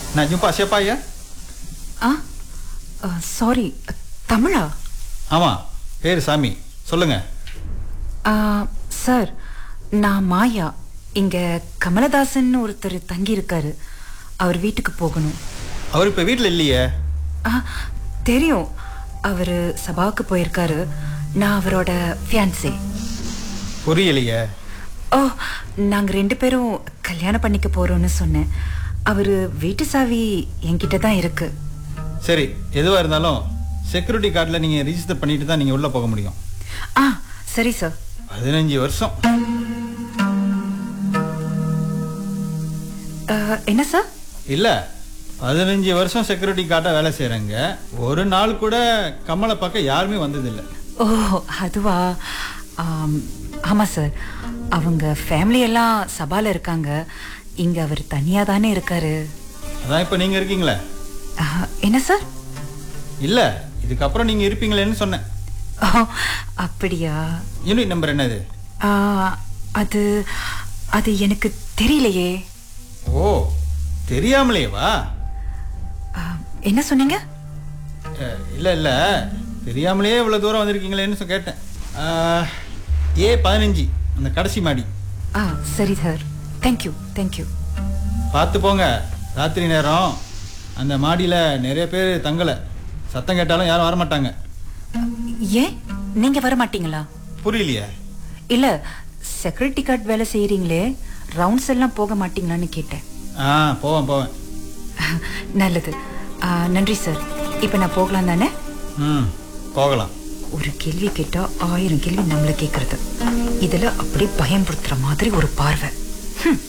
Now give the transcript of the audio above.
Nak jumpa siapa ya? ஆ sorry தமிழா ஆமா பேர் சாமி சொல்லுங்க ஆ, சார் நான் மாயா இங்க கமலதாசன் ஒருத்தர் தங்கி இருக்காரு அவர் வீட்டுக்கு போகணும் அவர் இப்ப வீட்ல இல்லையே ஆ, தெரியும் அவர் சபாவுக்கு போயிருக்காரு நான் அவரோட ஃபியான்சே புரியலையே ஓ நாங்க ரெண்டு பேரும் கல்யாணம் பண்ணிக்க போறோம்னு சொன்னேன் அவரு வீட்டு சாவி என்கிட்ட தான் இருக்கு சரி எதுவா இருந்தாலும் செக்யூரிட்டி கார்டில் நீங்க ரிஜிஸ்டர் பண்ணிட்டு தான் நீங்க உள்ள போக முடியும் ஆ சரி சார் பதினஞ்சு வருஷம் ஆ, என்ன சார் இல்ல பதினஞ்சு வருஷம் செக்யூரிட்டி கார்டா வேலை செய்யறாங்க ஒரு நாள் கூட கமலை பார்க்க யாருமே வந்ததில்லை ஓ அதுவா ஆம், ஆமா சார் அவங்க ஃபேமிலி எல்லாம் சபால இருக்காங்க இங்க அவர் தனியா தானே இருக்காரு அதான் இப்ப நீங்க இருக்கீங்களே ஆ, என்ன சார் இல்ல இதுக்கப்புறம் நீங்க இருப்பீங்களேன்னு சொன்னேன் ஓ அப்படியா யூனிட் நம்பர் என்னது ஆ, அது அது எனக்கு தெரியலையே ஓ தெரியாமலேவா ஆ, என்ன சொன்னீங்க அஹ், இல்ல இல்ல தெரியாமலே இவ்வளவு தூரம் வந்திருக்கீங்களேன்னு சொ- கேட்டேன் அஹ், ஏ பதினஞ்சு அந்த கடைசி மாடி ஆ சரி சார் தேங்க்யூ தேங்க்யூ பார்த்து போங்க ராத்திரி நேரம் அந்த மாடியில நிறைய பேர் தங்கல சத்தம் கேட்டாலும் யாரும் வரமாட்டாங்க ஏன் நீங்க வர மாட்டீங்களா புரியலையே இல்ல செக்யூரிட்டி கார்டு வேலை செய்யறீங்களே ரவுண்ட்ஸ் எல்லாம் போக மாட்டீங்களான்னு கேட்டேன் ஆ போவேன் போவேன் நல்லது ஆ, நன்றி சார் இப்போ நான் போகலாம் தானே ம் போகலாம் ஒரு கேள்வி கேட்டா ஆயிரம் கேள்வி நம்மள கேட்கறது இதுல அப்படியே பயன்படுத்துற மாதிரி ஒரு பார்வை ஹம்.